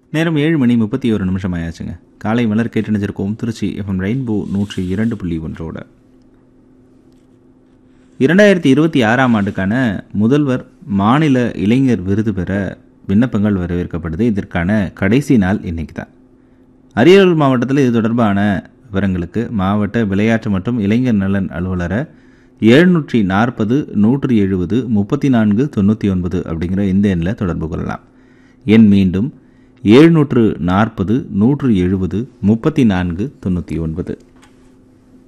நேரம் ஏழு மணி முப்பத்தி ஒரு நிமிஷம் ஆயாச்சுங்க காலை மலர் கேட்டணிஞ்சிருக்கோம் திருச்சி எஃப்எம் ரெயின்போ நூற்றி இரண்டு புள்ளி ஒன்றோட இரண்டாயிரத்தி இருபத்தி ஆறாம் ஆண்டுக்கான முதல்வர் மாநில இளைஞர் விருது பெற விண்ணப்பங்கள் வரவேற்கப்படுது இதற்கான கடைசி நாள் இன்னைக்கு தான் அரியலூர் மாவட்டத்தில் இது தொடர்பான விவரங்களுக்கு மாவட்ட விளையாட்டு மற்றும் இளைஞர் நலன் அலுவலரை எழுநூற்றி நாற்பது நூற்றி எழுபது முப்பத்தி நான்கு தொண்ணூற்றி ஒன்பது அப்படிங்கிற இந்த எண்ணில் தொடர்பு கொள்ளலாம் எண் மீண்டும் எழுநூற்று நாற்பது நூற்று எழுபது முப்பத்தி நான்கு தொண்ணூற்றி ஒன்பது